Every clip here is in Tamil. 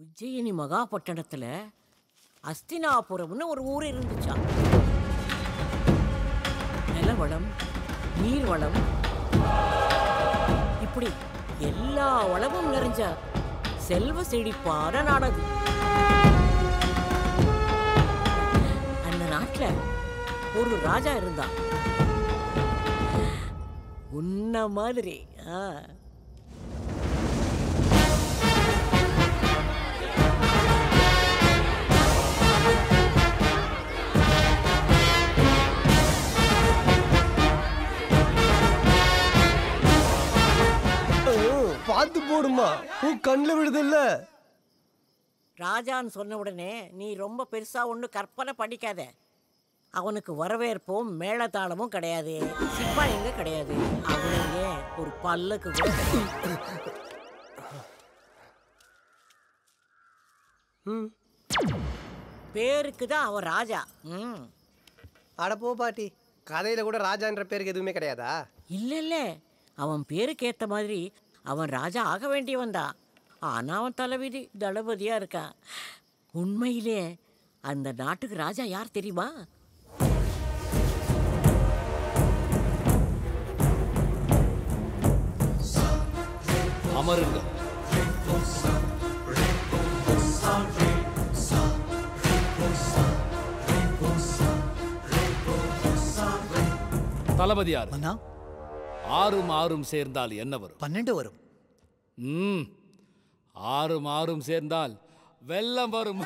உஜ்ஜயினி மகாபட்டணத்துல அஸ்தினாபுரம்னு ஒரு ஊர் இருந்துச்சாம் நிலவளம் நீர்வளம் இப்படி எல்லா வளமும் நிறைஞ்ச செல்வ செழிப்பான நாடது அந்த நாட்டுல ஒரு ராஜா இருந்தான் உன்ன மாதிரி ஆ பார்த்து போடுமா பூ கண்ணில் விடுதில்ல ராஜான்னு சொன்ன உடனே நீ ரொம்ப பெருசா ஒன்று கற்பனை பண்ணிக்காத அவனுக்கு வரவேற்பும் மேளதாளமும் கிடையாது சிப்பாயிங்க கிடையாது அவனுங்க ஒரு பல்லுக்கு கூட கிடையாது. பேருக்கு தான் அவன் ராஜா ம் அட போ பாட்டி கதையில கூட ராஜான்ற பேருக்கு எதுவுமே கிடையாதா இல்ல இல்ல அவன் பேருக்கு ஏத்த மாதிரி அவன் ராஜா ஆக வேண்டியவன் தான் ஆனா அவன் தலைவிதி தளபதியா இருக்கான் உண்மையிலே அந்த நாட்டுக்கு ராஜா யார் தெரியுமா அமருங்கள் தளபதியார் மன்னா ஆறும் ஆறும் சேர்ந்தால் என்ன வரும் பன்னெண்டு வரும் ம் ஆறும் ஆறும் சேர்ந்தால் வெள்ளம் வரும்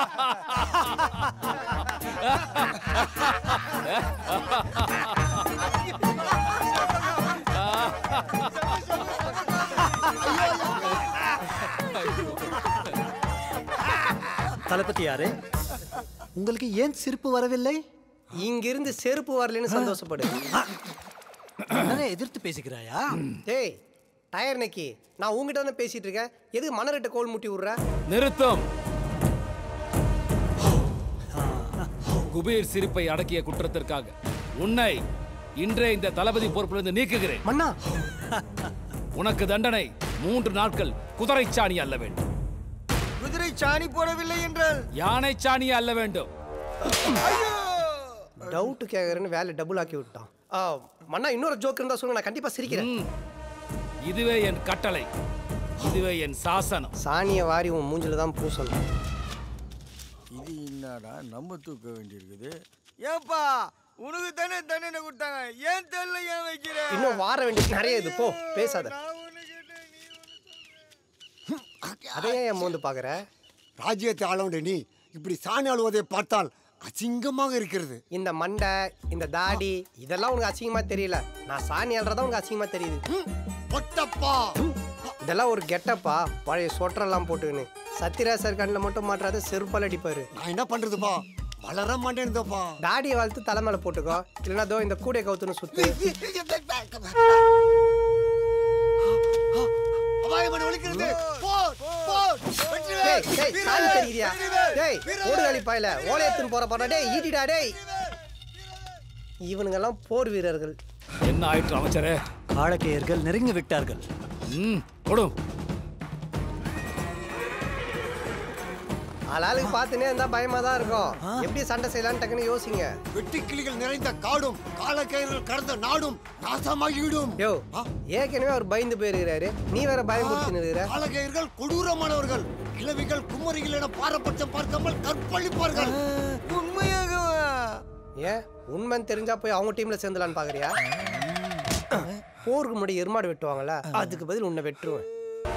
தளபதியாரே உங்களுக்கு ஏன் சிரிப்பு வரவில்லை இங்கிருந்து செருப்பு வரலன்னு சந்தோஷப்படு அண்ணனை எதிர்த்து பேசுகிறாயா டேய் டயர் நக்கி நான் உங்ககிட்ட தானே பேசிட்டு இருக்கேன் எதுக்கு மணரட்ட கோல் முட்டி விடுற நிறுத்தம் குபீர் சிரிப்பை அடக்கிய குற்றத்திற்காக உன்னை இன்றே இந்த தளபதி பொறுப்பிலிருந்து நீக்குகிறேன் மன்னா உனக்கு தண்டனை மூன்று நாட்கள் குதிரை சாணி அல்ல வேண்டும் குதிரை சாணி போடவில்லை என்றால் யானை சாணி அல்ல வேண்டும் டவுட் கேட்கறேன்னு வேலை டபுள் ஆக்கி விட்டான் ஆ, மன்னா இன்னொரு ஜோக் இருந்தா சொல்லுங்க நான் கண்டிப்பா சிரிக்கிறேன் ம். இதுவே என் கட்டளை இதுவே என் சாசனம் சாணியை வாரி உன் மூஞ்சில தான் பூசணும் இது என்னடா நம்ம தூக்க வேண்டியிருக்குது ஏப்பா உனக்கு தானே தண்டனை கொடுத்தாங்க ஏன் தெரியல ஏன் வைக்கிற இன்னும் வார வேண்டியது நிறைய இது போ பேசாத நான் ஒண்ணு கேட்டேன், நீ ஒண்ணு அதையே என் மோந்து பாக்குற ராஜ்யத்தை ஆளவுடைய நீ இப்படி சாணி அழுவதை பார்த்தால் அசிங்கமாக இருக்கிறது இந்த மண்டை இந்த தாடி இதெல்லாம் உனக்கு அசிங்கமா தெரியல நான் சாணி ஆடுறதா உனக்கு அசிங்கமா தெரியுது பொட்டப்பா இதெல்லாம் ஒரு கெட்டப்பா பழைய சொட்டரெல்லாம் போட்டுக்கின்னு சத்யராசர் கண்ணில் மட்டும் மாற்றாத செருப்பால் அடிப்பாரு நான் என்ன பண்றதுப்பா வளர மாட்டேன்தப்பா தாடியை வளர்த்து தலைமையில போட்டுக்கோ இல்லைன்னா தோ இந்த கூடை கவுத்துன்னு சுத்து அபாயமான ஒழிக்கிறது போர் போர் டேய் டேய் சாணி தெரியுறியா டேய் ஓடுகாலி பாயில ஓலையத்துன்னு போற போறா டேய் ஈட்டிடா டேய் இவனுங்கெல்லாம் போர் வீரர்கள் என்ன ஆயிற்று அமைச்சரே காலக்கேயர்கள் நெருங்கி விட்டார்கள் ம் கொடும் ஆளாளுக்கு பார்த்துனே இருந்தா பயமா தான் இருக்கும் எப்படி சண்டை செய்யலாம்னு டக்குன்னு யோசிங்க வெட்டுக்கிளிகள் நிறைந்த காடும் காலக்கயிறுகள் கடந்த நாடும் நாசமாகிவிடும் யோ ஏற்கனவே அவர் பயந்து போயிருக்கிறாரு நீ வேற பயமுறுத்தி இருக்கிற காலக்கயிறுகள் கொடூரமானவர்கள் கிழவிகள் குமரிகள் என பாரபட்சம் பார்க்காமல் கற்பழிப்பார்கள் உண்மையாகவா ஏன் உண்மைன்னு தெரிஞ்சா போய் அவங்க டீம்ல சேர்ந்தலான்னு பாக்குறியா போருக்கு முன்னாடி எருமாடு வெட்டுவாங்கல்ல அதுக்கு பதில் உன்னை வெட்டுருவேன்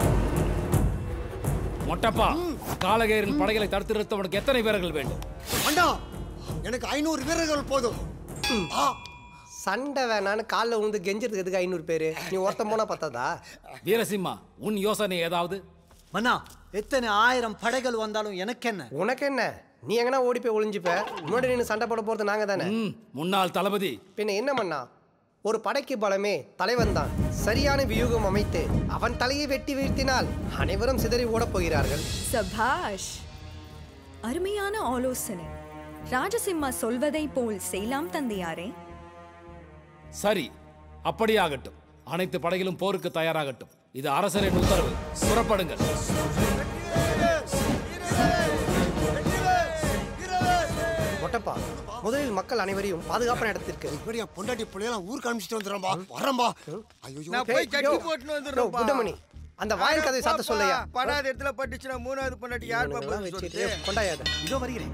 மொட்டப்பா காலகேரின் படைகளை தடுத்து நிறுத்த உனக்கு எத்தனை வீரர்கள் வேண்டும் அண்ணா எனக்கு ஐநூறு வீரர்கள் போதும் ஆ, சண்டை வேணான்னு காலில் விழுந்து கெஞ்சிறதுக்கு எதுக்கு ஐநூறு பேரு நீ ஒருத்தன் போனா பத்தாதா வீரசிம்மா உன் யோசனை ஏதாவது மன்னா எத்தனை ஆயிரம் படைகள் வந்தாலும் எனக்கு என்ன உனக்கு என்ன நீ எங்கனா ஓடி போய் ஒளிஞ்சுப்ப முன்னாடி நின்று சண்டை போட போறது நாங்க தானே ம் முன்னாள் தளபதி பின்ன என்ன பண்ணா ஒரு படைக்கு பலமே தலைவன் தான் சரியான வியூகம் அமைத்து அவன் தலையை வெட்டி வீழ்த்தினால் அனைவரும் சிதறி ஓடப் போகிறார்கள் சபாஷ் அருமையான ஆலோசனை ராஜசிம்மா சொல்வதை போல் செய்யலாம் தந்தையாரே சரி அப்படியாகட்டும் அனைத்து படைகளும் போருக்கு தயாராகட்டும் இது அரசரின் உத்தரவு புறப்படுங்கள் மக்கள் அனைவரையும் பாதுகாப்பான இடத்திற்கு இப்படி என் பொண்டாட்டி பிள்ளையெல்லாம் ஊருக்கு அனுப்பிச்சிட்டு வந்துடுறேன்பா வரேன்பா ஐயோ நான் போய் ஏய், சட்டி யோ, போட்டுன்னு யோ, வந்துடுறேன்ப்பா. குட்டமணி அந்த வாயில் கதை சாத்த அட சொல்லையா பாப்பா, படாத இடத்துல பட்டுச்சுன்னா மூணாவது பொண்டாட்டி யார் இவனுங்கெல்லாம் பாப்பா வச்சுட்டு சொல்லிட்டு கொண்டாயாத இதோ வருகிறேன்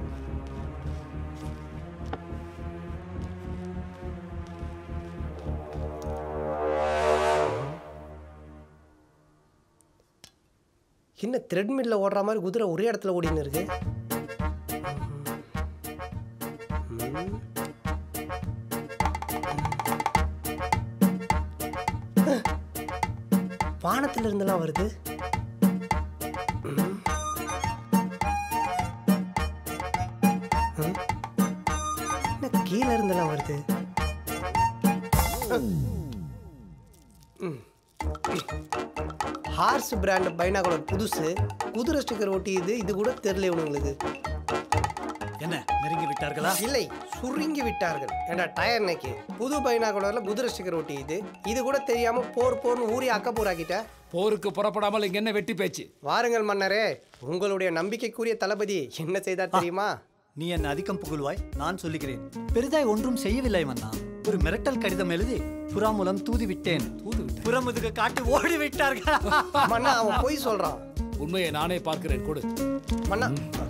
என்ன த்ரெட்மில்ல ஓடுற மாதிரி குதிரை ஒரே இடத்துல ஓடின்னு இருக்கு ம். ம். வானத்துல இருந்தெல்லாம் வருது ம். ம். என்ன கீழே இருந்தெல்லாம் வருது ஹார்ஸ் பிராண்ட் பைனாகுலர் புதுசு குதிரை ஸ்டிக்கர் ஒட்டியது இது கூட தெரியல இவனுங்களுக்கு என்ன நெருங்கி விட்டார்களா இல்லை சுருங்கி விட்டார்கள் ஏண்டா டயர் நெக்கி புது பைனாகுலர்ல குதிரை ஸ்டிக்கர் ஒட்டியது இது கூட தெரியாம போர் போர்னு ஊறி அக்கப்பூராக்கிட்ட போருக்கு புறப்படாமல் இங்க என்ன வெட்டி பேச்சு வாருங்கள் மன்னரே உங்களுடைய நம்பிக்கைக்குரிய தளபதி என்ன செய்தார் தெரியுமா நீ என்ன அதிகம் புகழ்வாய் நான் சொல்லுகிறேன் பெரிதாய் ஒன்றும் செய்யவில்லை மன்னா ஒரு மிரட்டல் கடிதம் எழுதி புறா மூலம் தூதி விட்டேன் தூது விட்டேன். புறமுதுக காட்டி ஓடி விட்டார்கள் மன்னா அவன் பொய் சொல்றான் உண்மையை நானே பார்க்கிறேன் கொடு மன்னா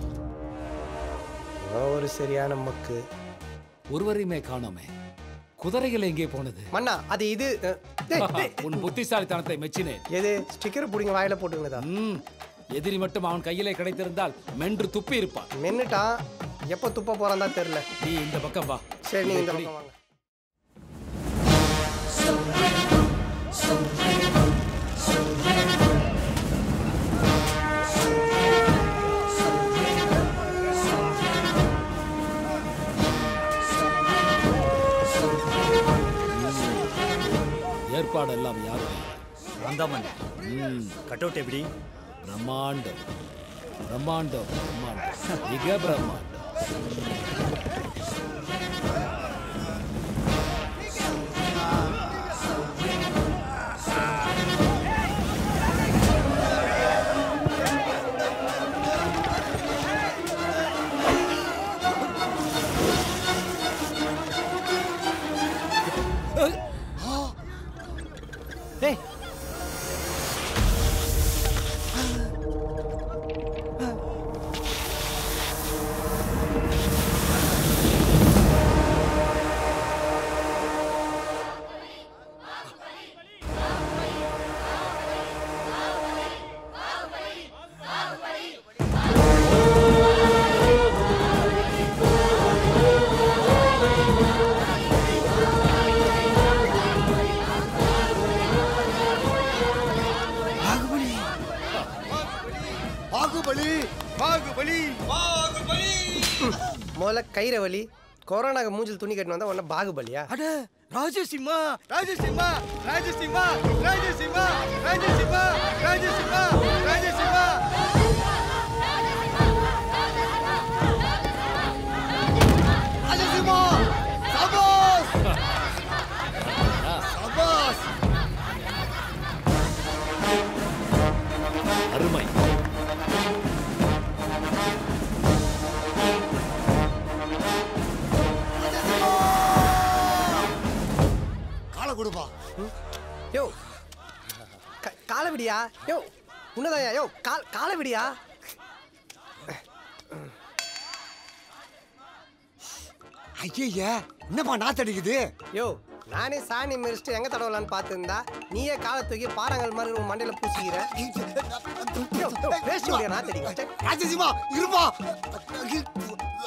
அவன் ஒரு சரியான மக்கு ஒருவரையுமே காணோமே குதிரைகள் எங்கே போனது மன்னா அது இது அஹ், டேய், டேய். உன் புத்திசாலித்தனத்தை மெச்சினேன் எது ஸ்டிக்கர் பிடிங்க வாயில போட்டுங்கதா ம், எதிரி மட்டும் அவன் கையிலே கிடைத்திருந்தால் மென்று துப்பி இருப்பான் மென்னுட்டான் எப்போ துப்ப போறான் தான் தெரியல நீ இந்த பக்கம் வா சரி நீங்க இந்த இப்படி. பக்கம் வாங்க ஏற்பாடெல்லாம் யாரும் வந்தாமன் கட் அவுட் எப்படி பிரம்மாண்டம் பிரம்மாண்டம் பிரம்மாண்டம் மிக பிரம்மாண்டம் டேய் பாகுபலி பாகுபலி முதல்ல கயிறை வலி கொரோனாக்கு மூஞ்சில் துணி கட்டினு வந்தா உடனே பாகுபலியா அட ராஜசிம்மா ராஜசிம்மா ராஜசிம்மா ராஜசிம்மா ராஜசிம்மா ராஜசிம்மா ராஜசிம்மா ராஜசிம்மா சபாஸ் சபாஸ் அருமை காலை கொடுப்பா யோ க- காலை விடியா யோ உன்னதாயா யோ கால் காலை விடியா ஐயே என்னப்பா நாத்தடிக்குது யோ நானே சாணி மிரிச்சிட்டு எங்க தடவலான்னு பார்த்துருந்தா நீயே காலை தூக்கி பாறாங்கல் மாதிரி உன் மண்டையில பூசிக்கிற யோ, யோ, வேஷ்டி உடைய நாத்தடிக்க ராஜசிம்மா இருப்பா